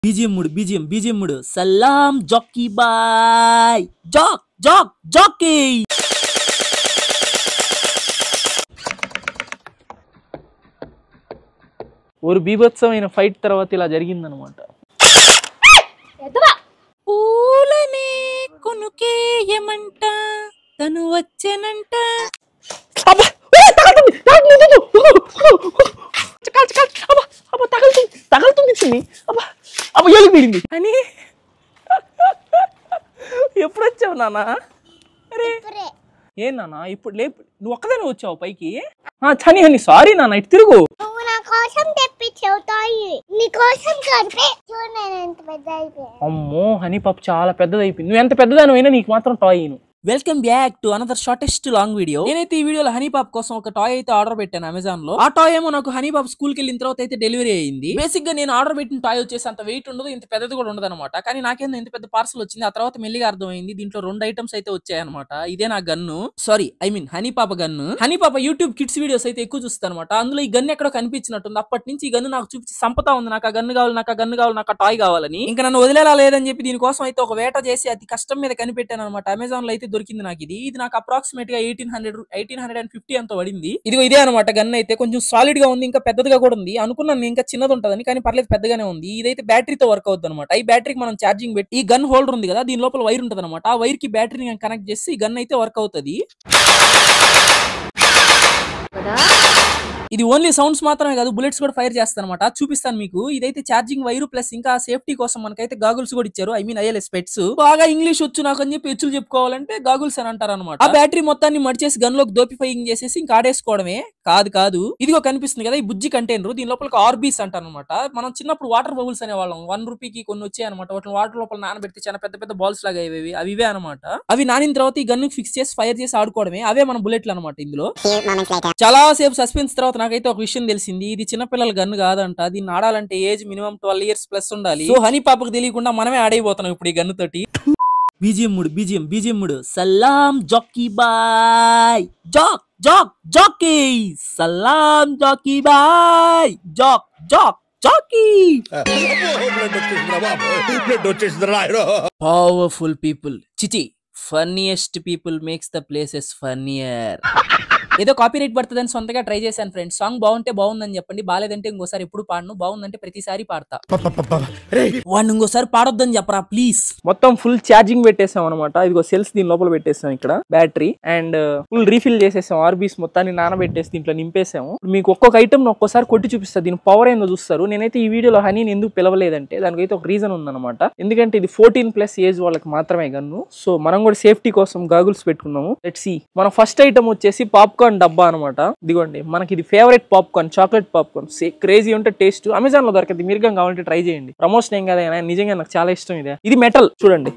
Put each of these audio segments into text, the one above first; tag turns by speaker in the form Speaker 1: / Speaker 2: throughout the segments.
Speaker 1: BGM ముడు BGM BGM ముడు సలాం Jackie bye Jack Jack Jackie
Speaker 2: ஒரு బీభత్సమైన ఫైట్ తర్వాత ఇలా జరిగిందనమాట
Speaker 1: పూలనే కొనుకేయమంట తను వచ్చేనంట
Speaker 2: తగులుతుంది చిన్ని అబ్బా అబ్బా ఎలుగు పీడింది అని ఎప్పుడు వచ్చావు నాన్న అరే ఏ నాన్న ఇప్పుడు లేపు నువ్వు ఒక్కదానే వచ్చావు పైకి ఆ, చని అని సారీ నాన్న ఇటు తిరుగు
Speaker 3: నువ్వు నా కోసం తెప్పించావు తాయి నీ కోసం కలిపి చూడు నేను ఎంత పెద్ద అయిపోయా
Speaker 2: అమ్మో హనీ పాప చాలా పెద్దది అయిపోయింది నువ్వు ఎంత పెద్దదాని అయినా నీకు మాత్రం టాయ్ అయ్యను
Speaker 1: welcome back to another shortest long video నేనైతే ఈ వీడియోలో హనీ పాప్ కోసం ఒక టాయ్ అయితే ఆర్డర్ పెట్టాను అమెజాన్ లో ఆ టాయ్ ఏమో నాకు హనీ పాప్ స్కూల్ కి వెళ్ళిన తర్వాత అయితే డెలివరీ అయింది బేసిక్ గా నేను ఆర్డర్ పెట్టిన టాయ్ వచ్చేసి అంత వెయిట్ ఉండదు ఇంత పెద్దది కూడా ఉండదు అనమాట కానీ నాకేందో ఇంత పెద్ద పార్సల్ వచ్చింది ఆ తర్వాత మెల్లిగా అర్థమైంది దీంట్లో రెండు ఐటమ్స్ అయితే వచ్చాయన్నమాట ఇదే నా gun sorry I mean honey పాప గన్ను హనీ పాప యూట్యూబ్ కిడ్స్ వీడియోస్ అయితే ఎక్కువ చూస్తాను అనమాట అందులో ఈ గన్ ఎక్కడో కనిపించినట్టుంది అప్పటి నుంచి ఈ గన్ను నాకు చూపించి సంపత ఉంది నాకు ఆ గన్ను కావాలి నాకు ఆ గన్ను కావాలి నాకు ఆ టాయ్ కావాలని ఇంకా నన్ను వదిలేలా లేదని చెప్పి దీనికోసం అయితే ఒక వేట చేసి అతి కష్టం మీద కనిపెట్టాను అనమాట అమెజాన్ లో అయితే దొరికింది నాకు ఇది ఇది నాకు అప్రాక్సిమేట్ గా eighteen hundred eighteen hundred and fifty అంత పడింది ఇదిగో ఇదే అనమాట గన్ అయితే కొంచెం సాలిడ్ గా ఉంది ఇంకా పెద్దదిగా కూడా ఉంది అనుకున్నాను ఇంకా చిన్నది ఉంటదని కానీ పర్లేదు పెద్దగానే ఉంది ఇదైతే బ్యాటరీతో వర్క్ అవుతుంది అనమాట ఈ బ్యాటరీకి మనం ఛార్జింగ్ పెట్టి ఈ గన్ హోల్డర్ ఉంది కదా దీని లోపల వైర్ ఉంటుంది అనమాట ఆ వైర్ కి బ్యాటరీని కనెక్ట్ చేసి ఈ గన్ అయితే వర్క్ అవుతుంది ఇది ఓన్లీ సౌండ్స్ మాత్రమే కాదు బుల్లెట్స్ కూడా ఫైర్ చేస్తాను అనమాట చూపిస్తాను మీకు ఇదైతే ఛార్జింగ్ వైరు ప్లస్ ఇంకా సేఫ్టీ కోసం మనకైతే గాగుల్స్ కూడా ఇచ్చారు ఐ మీన్ ఐఎల్ఎస్ స్పెట్స్ బాగా ఇంగ్లీష్ వచ్చు నాకు అని చెప్పి హెచ్చులు చెప్పుకోవాలంటే గాగుల్స్ అని అంటారు అనమాట ఆ బ్యాటరీ మొత్తాన్ని మడిచేసి గన్ లోకి దోపి ఫైరింగ్ చేసేసి ఇంకా ఆడేసుకోవడమే కాదు కాదు ఇదిగో కనిపిస్తుంది కదా ఈ బుజ్జి కంటైనర్ దీని లోపల ఆర్బీస్ అంటారు అనమాట మనం చిన్నప్పుడు వాటర్ బబుల్స్ అనేవాళ్ళం వన్ రూపీకి కొన్ని వచ్చాయి అనమాట వాటిని వాటర్ లోపల నానబెడితే చాలా పెద్ద పెద్ద బాల్స్ లాగా అయ్యేవి అవి ఇవే అనమాట అవి నానిన తర్వాత ఈ గన్ ఫిక్స్ చేసి ఫైర్ చేసి ఆడుకోవడమే అవే మన బుల్లెట్లు అనమాట ఇందులో చాలా సేపు సస్పెన్స్ తర్వాత నాకైతే ఒక విషయం తెలిసింది ఇది చిన్నపిల్లల గన్ కాదంట దీన్ని ఆడాలంటే age minimum twelve years plus ఉండాలి సో హనీ పాపకు తెలియకుండా మనమే ఆడైపోతున్నాం ఇప్పుడు ఈ గన్ను తోటి బీజిఎం ముడు బీజిఎం బీజిఎం ముడు సలాం జాకీ బాయ్ జాక్ జాక్ జాకీ సలాం జాకీ బాయ్ జాక్ జాక్ జాకీ
Speaker 4: బ్లడ్ వచ్చేసిందిరా బాబు బ్లడ్ వచ్చేసిందిరా నాయనో
Speaker 1: పవర్ఫుల్ పీపుల్ చిచి funniest people makes the places funnier ఏదో కాపీ రైట్ పడుతుందని సొంతగా ట్రై చేశాను ఫ్రెండ్స్ సాంగ్ బాగుంటే బాగుందని చెప్పండి బాగాలేదంటే ఇంకోసారి ఎప్పుడు పాడను బాగుందంటే ప్రతిసారి పాడతా వాడిని ఇంకోసారి పాడొద్దని చెప్పరా ప్లీజ్
Speaker 2: మొత్తం ఫుల్ ఛార్జింగ్ పెట్టేసాం అనమాట ఇదిగో సెల్స్ దీని లోపల పెట్టేసాం ఇక్కడ బ్యాటరీ అండ్ ఫుల్ రీఫిల్ చేసేసాం ఆర్బీస్ మొత్తాన్ని నానబెట్టేసి దీంట్లో నింపేసాము ఇప్పుడు మీకు ఒక్కొక్క ఐటమ్ ఒక్కోసారి కొట్టి చూపిస్తా దీని పవర్ ఏందో చూస్తారు నేనైతే ఈ వీడియోలో హనీని ఎందుకు పిలవలేదంటే దానికైతే ఒక రీజన్ ఉందన్నమాట ఎందుకంటే ఇది ఫోర్టీన్ ప్లస్ ఏజ్ వాళ్ళకి మాత్రమే గన్ను సో మనం కూడా సేఫ్టీ కోసం గాగుల్స్ పెట్టుకున్నాము లెట్ సి మన ఫస్ట్ ఐటమ్ వచ్చేసి పాప్కార్న్ డబ్బా అనమాట ఇదిగోండి మనకి ఇది favourite popcorn chocolate popcorn crazy ఉంటే టేస్ట్ అమెజాన్ లో దొరకదు మీరు కానీ కావాలంటే ట్రై చేయండి ప్రమోషన్ ఏం కదా నిజంగా నాకు చాలా ఇష్టం ఇదే ఇది మెటల్ చూడండి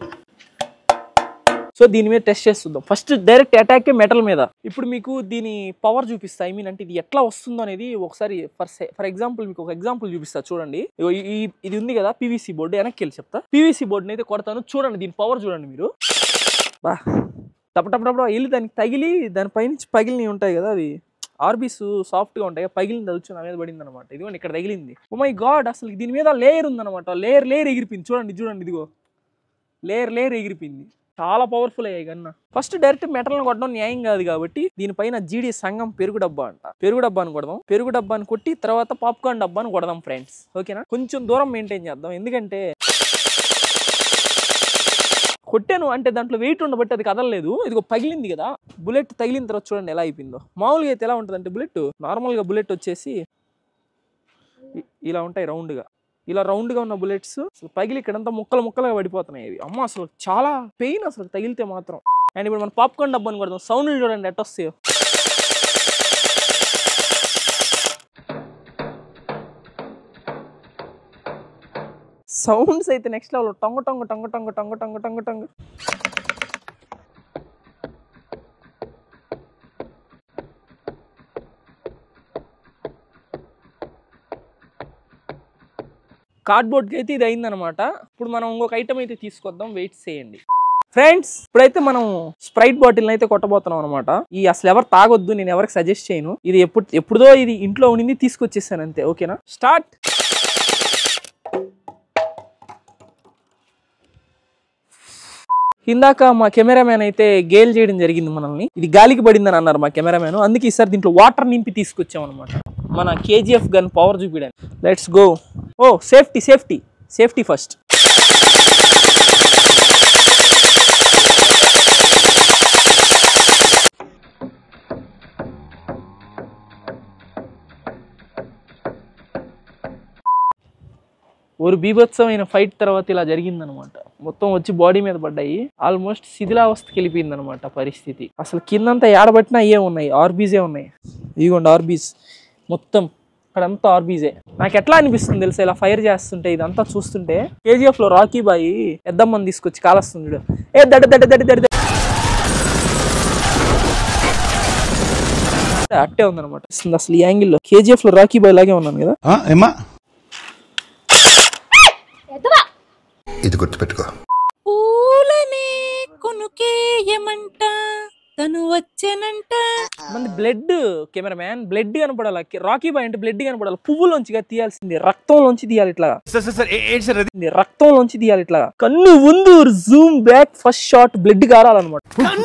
Speaker 2: సో దీని మీద టెస్ట్ చేస్తుందాం ఫస్ట్ డైరెక్ట్ అటాక్ మెటల్ మీద ఇప్పుడు మీకు దీని పవర్ చూపిస్తా ఐ మీన్ అంటే ఇది ఎట్లా వస్తుందో అనేది ఒకసారి ఫర్ ఫర్ ఎగ్జాంపుల్ మీకు ఒక ఎగ్జాంపుల్ చూపిస్తా చూడండి ఇగో ఈ- ఈ ఇది ఉంది కదా పీవీసీ బోర్డు వెనక్కి వెళ్ళి చెప్తా పీవీసీ బోర్డుని అయితే కొడతాను చూడండి దీని పవర్ చూడండి మీరు బా టపటపటప్పుడు వెళ్ళి దానికి తగిలి దాని పైనుంచి పగిలినవి ఉంటాయి కదా అవి ఆర్బీస్ సాఫ్ట్ గా ఉంటాయి పగిలింది అది వచ్చి నా మీద పడింది అనమాట ఇదిగోండి ఇక్కడ తగిలింది ఓ మై గాడ్ అసలు దీని మీద లేయర్ ఉందన్నమాట లేయర్ లేయర్ ఎగిరిపోయింది చూడండి చూడండి ఇదిగో లేయర్ లేయర్ ఎగిరిపోయింది చాలా పవర్ఫుల్ అయ్యాయి కన్నా ఫస్ట్ డైరెక్ట్ మెటల్ని కొట్టడం న్యాయం కాదు కాబట్టి దీనిపైన జీడి సంఘం పెరుగు డబ్బా అంట పెరుగు డబ్బాని కొడదాం పెరుగు డబ్బాని కొట్టి తర్వాత పాప్కార్న్ డబ్బాని కొడదాం ఫ్రెండ్స్ ఓకేనా కొంచెం దూరం మెయింటైన్ చేద్దాం ఎందుకంటే కొట్టాను అంటే దాంట్లో వెయిట్ ఉండబట్టి అది కదలలేదు ఇది పగిలింది కదా బుల్లెట్ తగిలిన తర్వాత చూడండి ఎలా అయిపోయిందో మామూలుగా అయితే ఎలా ఉంటుంది అంటే బుల్లెట్ నార్మల్గా బుల్లెట్ వచ్చేసి ఇ- ఇలా ఉంటాయి రౌండ్గా ఇలా రౌండ్గా ఉన్న బుల్లెట్స్ అసలు పగిలి ఇక్కడంతా ముక్కలు ముక్కలుగా పడిపోతున్నాయి అవి అమ్మ అసలు చాలా పెయిన్ అసలు తగిలితే మాత్రం అండ్ ఇప్పుడు మన పాప్కార్న్ డబ్బాని కొడదాం సౌండ్ చూడండి ఎట్ వస్తాయో సౌండ్స్ అయితే నెక్స్ట్ లెవెల్ టంగు టంగు టంగు టంగు టంగు టంగు టంగు టంగు కార్డ్బోర్డ్కి అయితే ఇది అయిందనమాట ఇప్పుడు మనం ఇంకొక ఐటమ్ అయితే తీసుకొద్దాం వెయిట్ చేయండి ఫ్రెండ్స్ ఇప్పుడైతే మనం స్ప్రైట్ బాటిల్ అయితే కొట్టబోతున్నాం అనమాట ఈ అసలు ఎవరు తాగొద్దు నేను ఎవరికి సజెస్ట్ చేయను ఇది ఎప్పుడు ఎప్పుడుదో ఇది ఇంట్లో ఉండింది తీసుకొచ్చేసాను అంతే ఓకేనా స్టార్ట్ ఇందాక మా కెమెరామ్యాన్ అయితే గేల్ చేయడం జరిగింది మనల్ని ఇది గాలికి పడిందని అన్నారు మా కెమెరామ్యాన్ అందుకే ఈసారి దీంట్లో వాటర్ నింపి తీసుకొచ్చాం అనమాట మన కేజీఎఫ్ గన్ పవర్ చూపించడానికి let's go oh safety safety safety first ఒక బీభత్సమైన ఫైట్ తర్వాత ఇలా జరిగిందనమాట మొత్తం వచ్చి బాడీ మీద పడ్డాయి ఆల్మోస్ట్ శిథిలావస్థకి వెళ్ళిపోయింది అనమాట పరిస్థితి అసలు కిందంతా ఏడబట్టినా అయ్యే ఉన్నాయి ఆర్బీజే ఉన్నాయి ఇదిగోండి ఆర్బీస్ మొత్తం అక్కడంతా ఆర్బీజే నాకు ఎట్లా అనిపిస్తుంది తెలుసా ఇలా ఫైర్ చేస్తుంటే ఇదంతా చూస్తుంటే కేజీఎఫ్ లో రాకీ బాయి పెద్దమ్మని తీసుకొచ్చి కాలస్తుంది చూడు. ఏ దడ దడ దడ దడ దడ. అట్టే ఉందన్నమాట అసలు ఈ యాంగిల్లో కేజీఎఫ్ లో రాకీ బాయ్ లాగే ఉన్నాను కదా
Speaker 4: ఏమా
Speaker 5: ఇది గుర్తుపెట్టుకో
Speaker 1: పూలనే కొనుకేయమంట తను వచ్చేనంట
Speaker 2: మంది బ్లడ్ కెమెరామ్యాన్ బ్లడ్ కనపడాలి రాకీ బాయ్ అంటే బ్లడ్ కనపడాలి పువ్వులోంచిగా తీయాల్సింది రక్తంలోంచి తీయాలి ఇట్లా
Speaker 4: సార్ సార్ సార్ ఏంటి సార్ అది
Speaker 2: ఇది రక్తంలోంచి తీయాలి ఇట్లా కన్ను ముందు zoom back first shot blood కారాలన్నమాట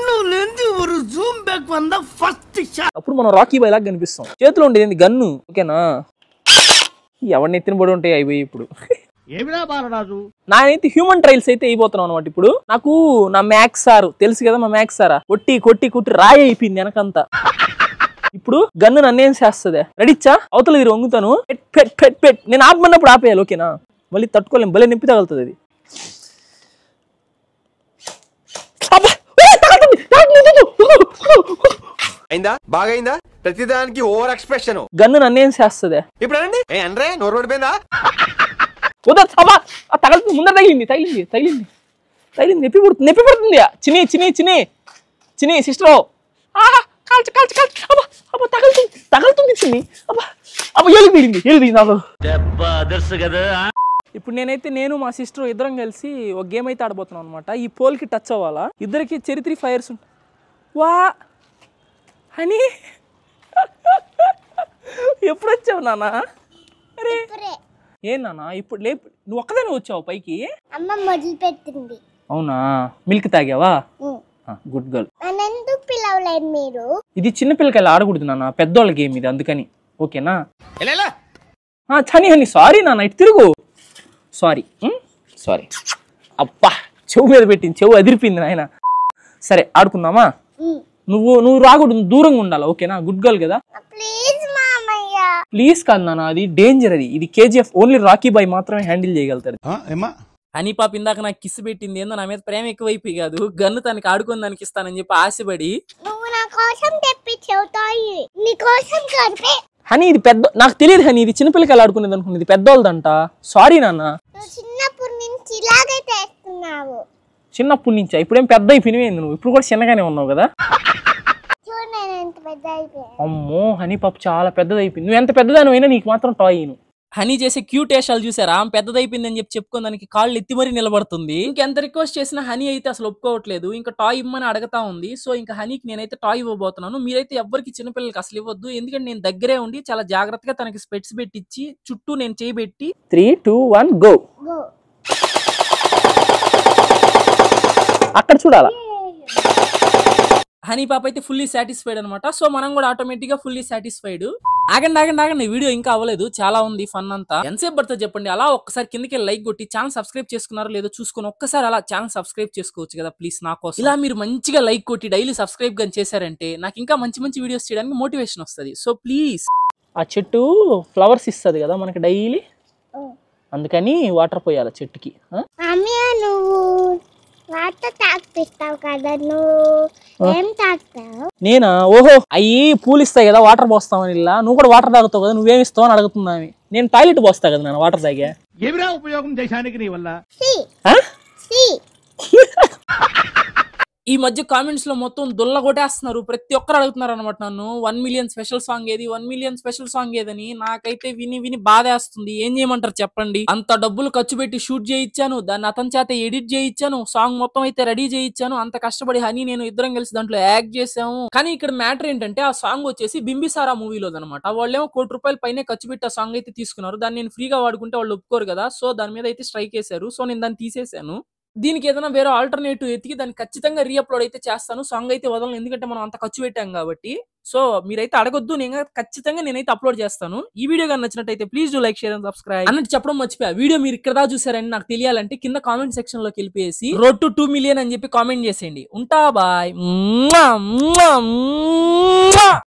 Speaker 2: అప్పుడు మనం రాకీ బాయ్ లాగా కనిపిస్తాం చేతిలో ఉండేది ఏంది గన్ను ఓకేనా ఎవరిని ఎత్తిన పడి ఉంటాయి అయిపోయి ఇప్పుడు
Speaker 4: ఏమిరా బాలరాజు
Speaker 2: నానైతే హ్యూమన్ ట్రయల్స్ అయితే అయిపోతున్నాం అనమాట ఇప్పుడు నాకు నా మ్యాథ్స్ సార్ తెలుసు కదా మా మ్యాథ్స్ సారా కొట్టి కొట్టి కొట్టి రాయి అయిపోయింది వెనకంతా ఇప్పుడు గన్ను నన్నేం చేస్తుంది రెడీచ్చా అవతల ఇది వంగుతాను పెట్ పెట్ పెట్ పెట్ నేను ఆపమన్నప్పుడు ఆపేయాలి ఓకేనా మళ్ళీ తట్టుకోలేం భలే నొప్పి తగులుతుంది అది అబ్బా! ఏ, తగులుతుంది! తగులుతుంది!
Speaker 6: అయిందా బాగైందా ప్రతిదానికి ఓవర్ ఎక్స్ప్రెషన్
Speaker 2: గన్ను నన్నేం చేస్తుంది
Speaker 6: ఇప్పుడు అనండి ఏ అనరే నోరు పడిపోయిందా
Speaker 2: వద్దా సభ తగలుతుంది ముందర తగిలింది తగిలింది తగిలింది తగిలింది నొప్పి పుడుతుంది నొప్పి పుడుతుంది చిని చిని చిని చిని సిస్టర్ కాల్చు కాల్చు కాల్చు అబ్బా అబ్బా తగులుతుంది తగులుతుంది చిన్ని అబ్బా అబ్బా ఎలుగు తీరింది ఎలుగు తీరింది నాకు ఇప్పుడు నేనైతే నేను మా సిస్టర్ ఇద్దరం కలిసి ఒక గేమ్ అయితే ఆడబోతున్నాం అనమాట ఈ పోల్కి టచ్ అవ్వాలా ఇద్దరికి చరిత్ర ఫైర్స్ ఉంటాయి వా అని ఎప్పుడు వచ్చావు నాన్న అరే
Speaker 3: ఇప్పుడే
Speaker 2: ఏం నాన్న ఇప్పుడు లేపు నువ్వు ఒక్కదానే వచ్చావు పైకి
Speaker 3: అమ్మ మొదలు పెట్టింది
Speaker 2: అవునా మిల్క్ తాగావా
Speaker 3: ఉమ్.
Speaker 2: గుడ్ గర్ల్
Speaker 3: నన్ను ఎందుకు పిలవలేదు మీరు
Speaker 2: ఇది చిన్న పిల్లకాయలు ఆడకూడదు నాన్న పెద్దోళ్ళ గేమ్ ఇది అందుకని ఓకేనా
Speaker 4: ఎలా ఎలా
Speaker 2: ఆ, చని హని సారీ నాన్న ఇటు తిరుగు సారీ సారీ అబ్బా చెవు మీద పెట్టింది చెవు అదిరిపోయింది నాయన సరే ఆడుకుందామా
Speaker 3: ఉమ్.
Speaker 2: నువ్వు నువ్వు రాకూడదు నువ్వు దూరంగా ఉండాలి ఓకేనా గుడ్ గర్ల్ కదా
Speaker 3: ప్లీజ్ మామయ్య
Speaker 2: ప్లీజ్ కాదు నాన్న అది డేంజర్ అది ఇది కేజీఎఫ్ ఓన్లీ రాకీ బాయ్ మాత్రమే హ్యాండిల్ చేయగలుగుతారు
Speaker 4: ఏమా
Speaker 1: అని పాప ఇందాక నాకు కిస్ పెట్టింది ఏందో నా మీద ప్రేమ ఎక్కువైపోయి కాదు గన్ను తనకి ఆడుకొని దానికి ఇస్తానని చెప్పి ఆశపడి
Speaker 3: నువ్వు నా కోసం తెప్పించావు తాయి నీ కోసం కలిపి
Speaker 2: హనీ ఇది పెద్ద నాకు తెలియదు హనీ ఇది చిన్నపిల్లకాయలు ఆడుకునేది అనుకున్నది ఇది పెద్దోళ్ళదంట సారీ నాన్న
Speaker 3: నువ్వు చిన్నప్పటి నుంచి ఇలాగే చేస్తున్నావు
Speaker 2: చిన్నప్పటి నుంచా ఇప్పుడేం పెద్ద అయిపోయినవేంది నువ్వు ఇప్పుడు కూడా చిన్నగానే ఉన్నావు కదా
Speaker 3: చూడు నేను ఎంత పెద్ద అయిపోయాను
Speaker 2: అమ్మో హనీ పాప చాలా పెద్దది అయిపోయింది నువ్వు ఎంత పెద్దదాని అయినా నీకు మాత్రం టాయ్ అయ్యను
Speaker 1: హనీ చేసే క్యూట్ వేషాలు చూసారా ఆమె పెద్దదైపోయిందని చెప్పి చెప్పుకొని దానికి కాళ్ళు ఎత్తి మరీ నిలబడుతుంది ఇంకెంత రిక్వెస్ట్ చేసినా హనీ అయితే అసలు ఒప్పుకోవట్లేదు ఇంకా టాయ్ ఇమ్మని అడగతా ఉంది సో ఇంకా హనీకి నేనైతే టాయ్ ఇవ్వబోతున్నాను మీరైతే ఎవ్వరికి చిన్నపిల్లలకి అసలు ఇవ్వద్దు ఎందుకంటే నేను దగ్గరే ఉండి చాలా జాగ్రత్తగా తనకి స్పెట్స్ పెట్టించి చుట్టూ నేను చేయబెట్టి
Speaker 2: three two one go
Speaker 3: go
Speaker 2: అక్కడ చూడాలా
Speaker 1: హనీ పాప అయితే ఫుల్లీ సాటిస్ఫైడ్ అనమాట సో మనం కూడా ఆటోమేటిక్ గా ఫుల్లీ సాటిస్ఫైడ్ ఆగండి ఆగండి ఆగండి వీడియో ఇంకా అవ్వలేదు చాలా ఉంది ఫన్ అంతా ఎంతసేపు పడుతుంది చెప్పండి అలా ఒక్కసారి కిందకి లైక్ కొట్టి ఛానల్ సబ్స్క్రైబ్ చేసుకున్నారో లేదో చూసుకొని ఒక్కసారి అలా ఛానల్ సబ్స్క్రైబ్ చేసుకోవచ్చు కదా ప్లీజ్ నా కోసం ఇలా మీరు మంచిగా లైక్ కొట్టి డైలీ సబ్స్క్రైబ్ కానీ చేశారంటే నాకు ఇంకా మంచి మంచి వీడియోస్ చేయడానికి మోటివేషన్ వస్తుంది సో ప్లీజ్
Speaker 2: ఆ చెట్టు ఫ్లవర్స్ ఇస్తుంది కదా మనకి డైలీ
Speaker 3: ఓ.
Speaker 2: అందుకని వాటర్ పోయాలి చెట్టుకి ఆ?
Speaker 3: అమ్మయ్య నువ్వు వాటర్ తాగిపిస్తావు కదా నువ్వు ఏం తాగుతావు
Speaker 2: నేనా ఓహో అయ్యి పూలు ఇస్తాయి కదా వాటర్ పోస్తామని ఇలా నువ్వు కూడా వాటర్ తాగుతావు కదా నువ్వేమి ఇస్తావు అని అడుగుతున్నా ఆమె. నేను టాయిలెట్ పోస్తా కదా నేను వాటర్ తాగా
Speaker 4: ఏమిరా ఉపయోగం దేశానికి నీ వల్ల
Speaker 3: సి
Speaker 2: ఆ?
Speaker 3: సి
Speaker 1: ఈ మధ్య కామెంట్స్ లో మొత్తం దుల్ల కొట్టేస్తున్నారు ప్రతి ఒక్కరు అడుగుతున్నారు అనమాట నన్ను వన్ మిలియన్ స్పెషల్ సాంగ్ ఏది వన్ మిలియన్ స్పెషల్ సాంగ్ ఏదని నాకైతే విని విని బాధేస్తుంది ఏం చేయమంటారు చెప్పండి అంత డబ్బులు ఖర్చు పెట్టి షూట్ చేయించాను దాన్ని అతని చేత ఎడిట్ చేయించాను సాంగ్ మొత్తం అయితే రెడీ చేయించాను అంత కష్టపడి హనీ నేను ఇద్దరం కలిసి దాంట్లో యాక్ట్ చేసాము కానీ ఇక్కడ మ్యాటర్ ఏంటంటే ఆ సాంగ్ వచ్చేసి బింబిసారా మూవీలో అనమాట వాళ్ళేమో కోటి రూపాయల పైనే ఖర్చు పెట్టి ఆ సాంగ్ అయితే తీసుకున్నారు దాన్ని నేను ఫ్రీగా వాడుకుంటే వాళ్ళు ఒప్పుకోరు కదా సో దాని మీద అయితే స్ట్రైక్ వేశారు సో నేను దాన్ని తీసేశాను దీనికి ఏదైనా వేరే ఆల్టర్నేటివ్ ఎతికి దాన్ని ఖచ్చితంగా రీఅప్లోడ్ అయితే చేస్తాను సాంగ్ అయితే వదలను ఎందుకంటే మనం అంత ఖర్చు పెట్టాం కాబట్టి సో మీరైతే అడగొద్దు నేను ఖచ్చితంగా నేనైతే అప్లోడ్ చేస్తాను ఈ వీడియో కానీ నచ్చినట్టయితే please do like share and subscribe అన్నట్టు చెప్పడం మర్చిపోయా వీడియో మీరు ఇక్కడ దాకా చూసారని నాకు తెలియాలంటే కింద కామెంట్ సెక్షన్ లోకి వెళ్ళిపోయేసి రోడ్ టు టూ మిలియన్ అని చెప్పి కామెంట్ చేసేయండి ఉంటా బాయ్